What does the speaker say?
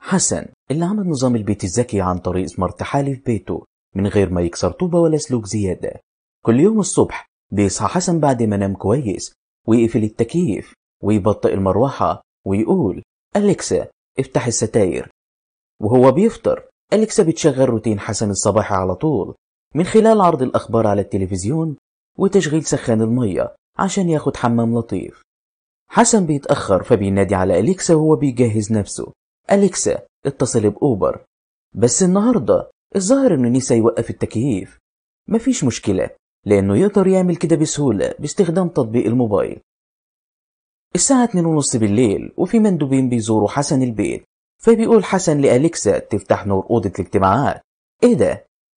حسن اللي عمل نظام البيت الذكي عن طريق سمارت حالي في بيته من غير ما يكسر طوبة ولا سلوك زيادة كل يوم الصبح بيصحى حسن بعد ما نام كويس ويقفل التكييف ويبطئ المروحة ويقول أليكسا افتح الستاير وهو بيفطر أليكسا بتشغل روتين حسن الصباحي على طول من خلال عرض الأخبار على التلفزيون وتشغيل سخان المية عشان ياخد حمام لطيف حسن بيتأخر فبينادي على أليكسا وهو بيجهز نفسه أليكسا اتصل بأوبر بس النهاردة الظاهر إنه نسى يوقف التكييف مفيش مشكلة لأنه يقدر يعمل كده بسهولة باستخدام تطبيق الموبايل الساعة اتنين ونص بالليل وفي مندوبين بيزوروا حسن البيت فبيقول حسن لأليكسا تفتح نور أوضة الاجتماعات إيه ده؟